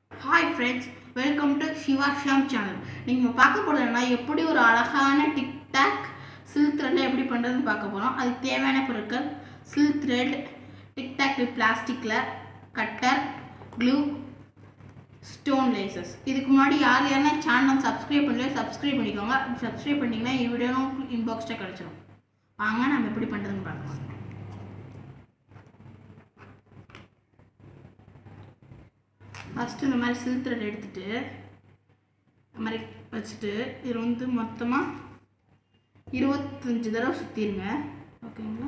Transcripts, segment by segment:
hi friends welcome to Siva Sham channel நீங்கள் பார்க்க போகிறதுனா எப்படி ஒரு அழகான டிக்டாக் சில்க் த்ரெட்டில் எப்படி பண்ணுறதுன்னு பார்க்க போகிறோம் அதுக்கு தேவையான பொருட்கள் சில்க் த்ரெட் டிக்டாக் பிளாஸ்டிக்கில் கட்டர் க்ளூ ஸ்டோன் லேசஸ் இதுக்கு முன்னாடி யார் யாருன்னா சேனல் சப்ஸ்கிரைப் பண்ணலையோ சப்ஸ்கிரைப் பண்ணிக்கோங்க சப்ஸ்கிரைப் பண்ணிங்கன்னா இந்த வீடியோவும் இன்பாக்ஸில் கிடச்சிரும் வாங்க நம்ம எப்படி பண்ணுறதுன்னு பார்க்கலாம் ஃபஸ்ட்டு இந்த மாதிரி சில்க் த்ரெட் எடுத்துட்டு இந்த மாதிரி வச்சுட்டு இது வந்து மொத்தமாக இருபத்தஞ்சி தடவை சுற்றிடுங்க ஓகேங்களா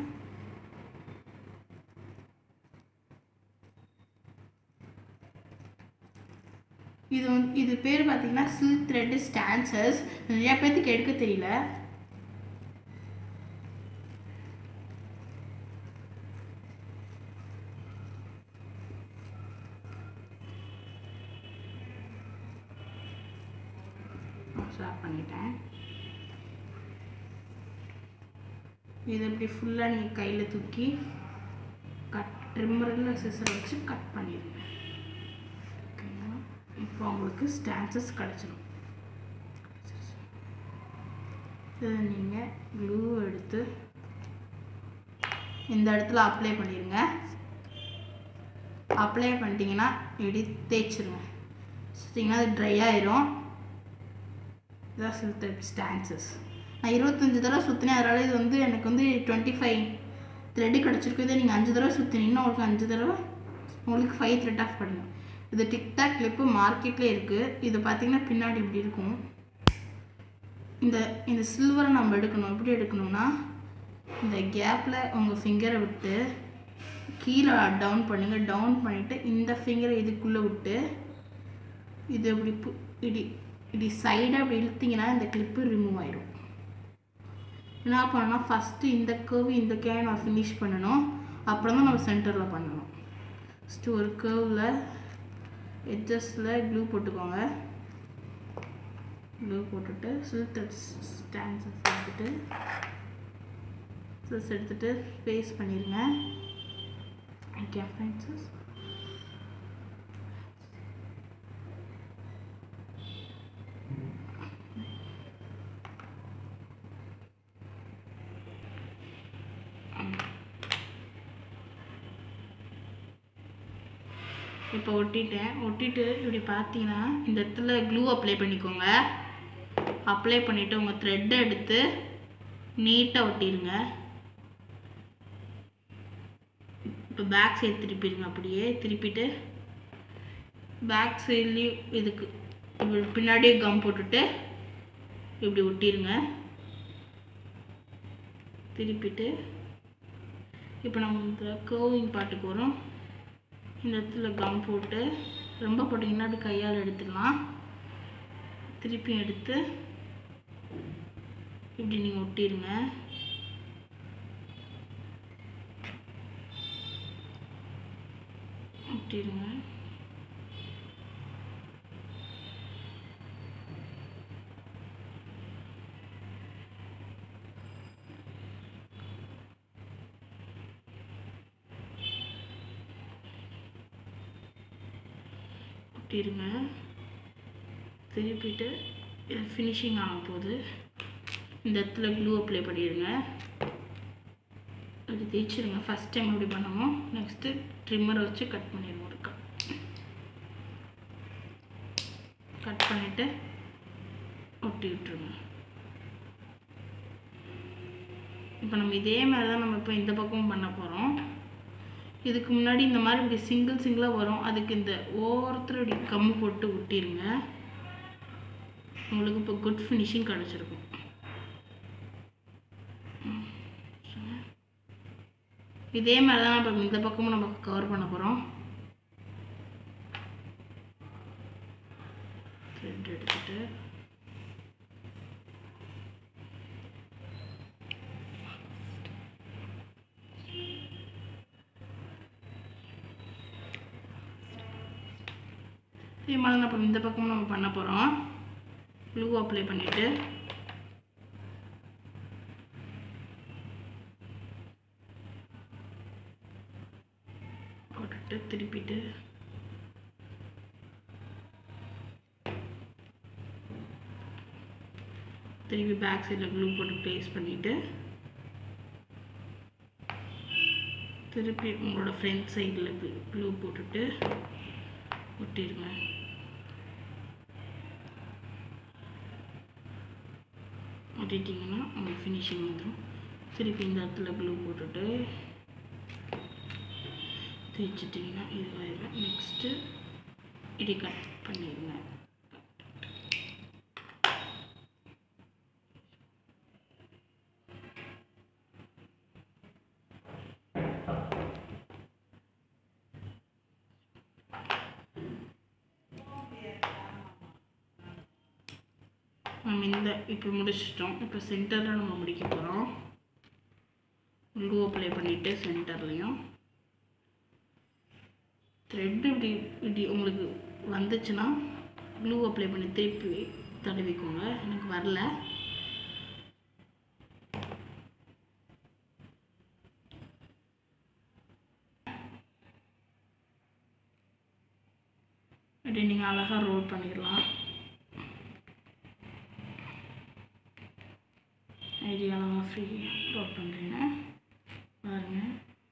இது வந்து இது பேர் பார்த்தீங்கன்னா சில்க் த்ரெட் ஸ்டான்சஸ் நிறையா பேர்த்துக்கு எடுக்க தெரியல ஸ்டார்ட் பண்ணிட்டேன் இது இப்படி ஃபுல்லாக நீங்கள் கையில் தூக்கி கட் ட்ரிம்மரில் சிசர் வச்சு கட் பண்ணிடுங்க ஓகேங்களா இப்போ உங்களுக்கு ஸ்டான்சஸ் கிடச்சிடும் இதை நீங்கள் க்ளூ எடுத்து இந்த இடத்துல அப்ளை பண்ணிடுங்க அப்ளை பண்ணிட்டீங்கன்னா இப்படி தேய்ச்சிருங்க சுற்றிங்கன்னா அது ட்ரை ஆயிரும் இதான் சில்க் த்ரெட் ஸ்டான்சஸ் நான் இருபத்தஞ்சி தடவை சுற்றினேன் அதனால் இது வந்து எனக்கு வந்து டுவெண்ட்டி ஃபைவ் த்ரெட்டு கிடச்சிருக்கு இதே நீங்கள் அஞ்சு தடவை சுற்றினீங்கன்னா உங்களுக்கு அஞ்சு தடவை உங்களுக்கு ஃபைவ் த்ரெட் ஆஃப் கிடைக்கும் இது டிக்டாக் கிளிப்பு மார்க்கெட்லேயே இருக்குது இது பார்த்தீங்கன்னா பின்னாடி இப்படி இருக்கும் இந்த இந்த சில்வரை நம்ம எடுக்கணும் எப்படி எடுக்கணும்னா இந்த கேப்பில் உங்கள் ஃபிங்கரை விட்டு கீழே டவுன் பண்ணுங்கள் டவுன் பண்ணிவிட்டு இந்த ஃபிங்கரை இதுக்குள்ளே விட்டு இது இப்படி பு- இப்படி இப்படி சைடாக அப்படி இழுத்தீங்கன்னா இந்த கிளிப்பு ரிமூவ் ஆயிடும் என்ன பண்ணணும் ஃபஸ்ட்டு இந்த கர்வ் இந்த கேவை நான் ஃபினிஷ் பண்ணணும் அப்புறம் தான் நம்ம சென்டரில் பண்ணணும் ஃபஸ்ட்டு ஒரு கர்வில் எட்ஜஸில் க்ளூ போட்டுக்கோங்க க்ளூ போட்டுட்டு சில்க் ஸ்டான்சஸ் எடுத்துட்டு சில்ஸ் எடுத்துட்டு ஸ்பேஸ் பண்ணிடுங்க ஓகே ஃப்ரெண்ட்ஸஸ் இப்போ ஒட்டிட்டேன் ஒட்டிட்டு இப்படி பார்த்தீங்கன்னா இந்த இடத்துல க்ளூ அப்ளை பண்ணிக்கோங்க அப்ளை பண்ணிவிட்டு உங்கள் த்ரெட்டை எடுத்து நீட்டாக ஒட்டிடுங்க இப்போ பேக் சைடு திருப்பிடுங்க அப்படியே திருப்பிட்டு பேக் சைட்லேயும் இதுக்கு இப்படி பின்னாடியே கம் போட்டுட்டு இப்படி ஒட்டிடுங்க திருப்பிட்டு இப்போ நம்ம இந்த கர்விங் பாட்டுக்கு வரும் இந்த இடத்துல கம் போட்டு ரொம்ப போட்டிங்கன்னா அப்படி கையால் எடுத்துடலாம் திருப்பி எடுத்து இப்படி நீங்கள் ஒட்டிடுங்க ஒட்டிடுங்க ஒட்டிடுங்க திருப்பிட்டு இது ஃபினிஷிங் ஆக போகுது இந்த இடத்துல க்ளூ அப்ளை பண்ணிடுங்க அது தேய்ச்சிருங்க ஃபஸ்ட் டைம் எப்படி பண்ணமோ நெக்ஸ்ட்டு ட்ரிம்மரை வச்சு கட் பண்ணிடுங்க ஒரு கட் கட் பண்ணிவிட்டு ஒட்டி விட்டுருங்க இப்போ நம்ம இதே மாதிரி தான் நம்ம இப்போ இந்த பக்கமும் பண்ண போகிறோம் இதுக்கு முன்னாடி இந்த மாதிரி இப்படி சிங்கிள் சிங்கிளாக வரும் அதுக்கு இந்த ஓரத்தில் இப்படி கம்மு போட்டு ஒட்டிடுங்க உங்களுக்கு இப்போ குட் ஃபினிஷிங் கிடச்சிருக்கும் இதே மாதிரி தான் இப்போ இந்த பக்கமும் நம்ம கவர் பண்ண போகிறோம் த்ரெட் எடுத்துட்டு இதே மாதிரி தான் இப்போ இந்த பக்கமும் நம்ம பண்ண போகிறோம் க்ளூ அப்ளை பண்ணிவிட்டு போட்டுட்டு திருப்பிட்டு திருப்பி பேக் சைடில் க்ளூ போட்டு ப்ளேஸ் பண்ணிவிட்டு திருப்பி உங்களோட ஃப்ரண்ட் சைடில் க்ளூ போட்டுட்டு ஒட்டிடுங்க ஒட்டிட்டிங்கன்னா உங்களுக்கு ஃபினிஷிங் வந்துடும் திருப்பி இந்த இடத்துல க்ளூ போட்டுட்டு தேய்ச்சிட்டிங்கன்னா இதுவாயிடும் நெக்ஸ்ட்டு இடி கட் பண்ணிடுங்க நம்ம இந்த இப்போ முடிச்சிட்டோம் இப்போ சென்டரில் நம்ம முடிக்க போகிறோம் க்ளூ அப்ளை பண்ணிவிட்டு சென்டர்லேயும் த்ரெட் இப்படி இப்படி உங்களுக்கு வந்துச்சுன்னா க்ளூ அப்ளை பண்ணி திருப்பி தடவிக்கோங்க எனக்கு வரல இப்படி நீங்கள் அழகாக ரோல் பண்ணிடலாம் ஐடி அழகாக ஃப்ரீ ரோல் பண்ணுறீங்க பாருங்கள்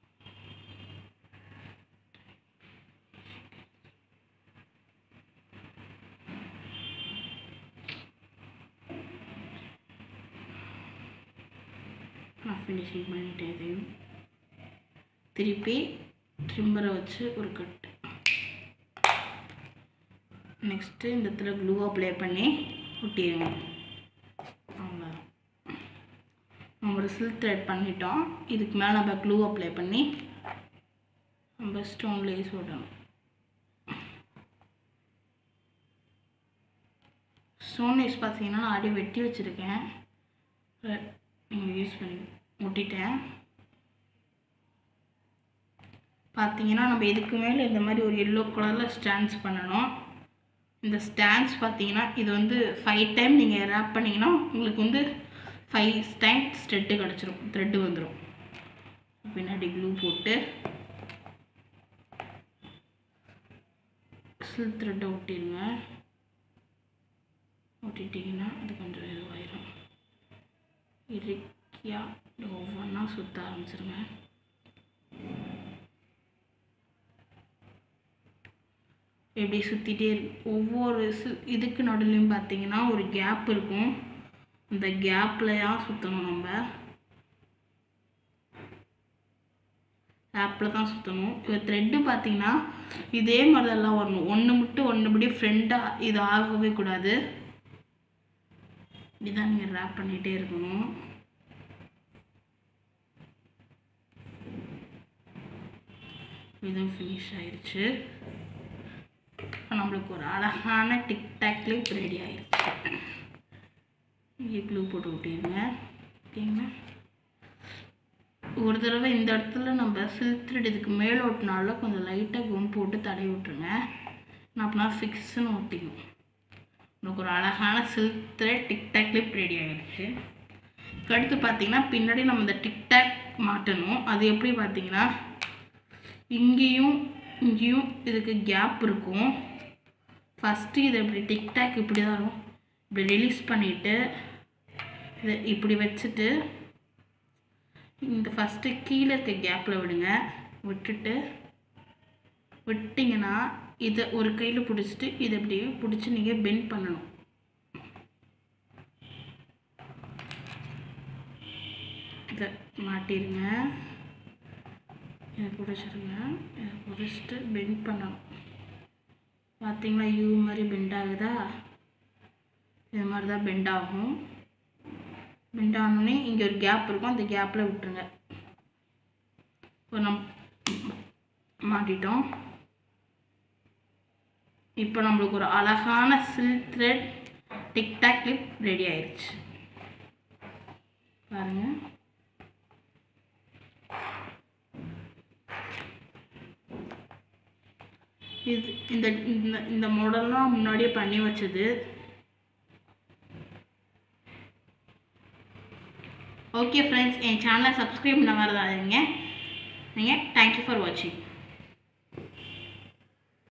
நான் ஃபினிஷிங் பண்ணிட்டேன் இதையும் திருப்பி ட்ரிம்மரை வச்சு ஒரு கட் நெக்ஸ்ட்டு இந்த இடத்துல க்ளூ அப்ளை பண்ணி ஒட்டிடுங்க அவ்வளோதான் நம்ம ஒரு சில்க் த்ரெட் பண்ணிட்டோம் இதுக்கு மேலே நம்ம க்ளூ அப்ளை பண்ணி நம்ம ஸ்டோன் லேஸ் விடணும் ஸ்டோன் லேஸ் பார்த்தீங்கன்னா நான் அடி வெட்டி வச்சுருக்கேன் நீங்கள் யூஸ் பண்ணி ஒட்டிட்டேன் பார்த்தீங்கன்னா நம்ம இதுக்கு மேலே இந்த மாதிரி ஒரு எல்லோ கலரில் ஸ்டாண்ட்ஸ் பண்ணணும் இந்த ஸ்டாண்ட்ஸ் பார்த்தீங்கன்னா இது வந்து ஃபைவ் டைம் நீங்கள் ரேப் பண்ணிங்கன்னா உங்களுக்கு வந்து ஃபைவ் டைம் ஸ்ட்ரெட்டு கிடச்சிரும் த்ரெட்டு வந்துடும் பின்னாடி க்ளூ போட்டு சில் த்ரெட்டை ஒட்டிடுங்க ஒட்டிட்டிங்கன்னா அது கொஞ்சம் இதுவாயிரும் இறுக்கியாக ஒவ்வொன்றா சுற்ற ஆரம்பிச்சிருங்க இப்படி சுற்றிட்டே ஒவ்வொரு சு இதுக்கு நடுலையும் பார்த்தீங்கன்னா ஒரு கேப் இருக்கும் இந்த கேப்பில் தான் சுற்றணும் நம்ம கேப்பில் தான் சுற்றணும் இப்போ த்ரெட்டு பார்த்தீங்கன்னா இதே மாதிரி தான் வரணும் ஒன்று மட்டும் ஒன்றுபடி ஃப்ரெண்டாக இது ஆகவே கூடாது இப்படிதான் நீங்கள் ரேப் பண்ணிகிட்டே இருக்கணும் இதுவும் ஃபினிஷ் ஆயிடுச்சு நம்மளுக்கு ஒரு அழகான டிக்டாக் கிளிப் ரெடி ஆயிடுச்சு இங்கே க்ளூ போட்டு விட்டிருங்க ஓகேங்களா ஒரு தடவை இந்த இடத்துல நம்ம சில்க் த்ரெட் இதுக்கு மேலே ஒட்டினால கொஞ்சம் லைட்டாக கும் போட்டு தடவி விட்ருங்க நான் அப்படின்னா ஃபிக்ஸ்னு ஒட்டிக்கும் உங்களுக்கு ஒரு அழகான silk thread TikTok clip ready ஆகிடுச்சு அடுத்து பார்த்தீங்கன்னா பின்னாடி நம்ம இந்த டிக்டாக் மாட்டணும் அது எப்படி பார்த்தீங்கன்னா இங்கேயும் இங்கேயும் இதுக்கு கேப் இருக்கும் ஃபஸ்ட்டு இதை இப்படி டிக்டாக் இப்படி தான் வரும் இப்படி ரிலீஸ் பண்ணிவிட்டு இதை இப்படி வச்சுட்டு இந்த ஃபஸ்ட்டு கீழே இருக்க கேப்பில் விடுங்க விட்டுட்டு விட்டிங்கன்னா இதை ஒரு கையில் பிடிச்சிட்டு இதை இப்படி பிடிச்சி நீங்கள் பெண்ட் பண்ணணும் இதை மாட்டிடுங்க இதை பிடிச்சிருங்க இதை பிடிச்சிட்டு பெண்ட் பண்ணணும் பார்த்தீங்களா யூ மாதிரி பெண்ட் ஆகுதா இது மாதிரி தான் பெண்ட் ஆகும் பெண்ட் ஆனோடனே இங்கே ஒரு கேப் இருக்கும் அந்த கேப்பில் விட்டுருங்க இப்போ நம் மாட்டிட்டோம் இப்போ நம்மளுக்கு ஒரு அழகான silk thread TikTok clip ready ஆயிடுச்சு பாருங்கள் இது இந்த இந்த இந்த மாடல்லாம் முன்னாடியே பண்ணி வச்சது ஓகே ஃப்ரெண்ட்ஸ் என் சேனலை சப்ஸ்கிரைப் பண்ண வரதாதீங்க நீங்கள் தேங்க்யூ ஃபார் வாட்சிங்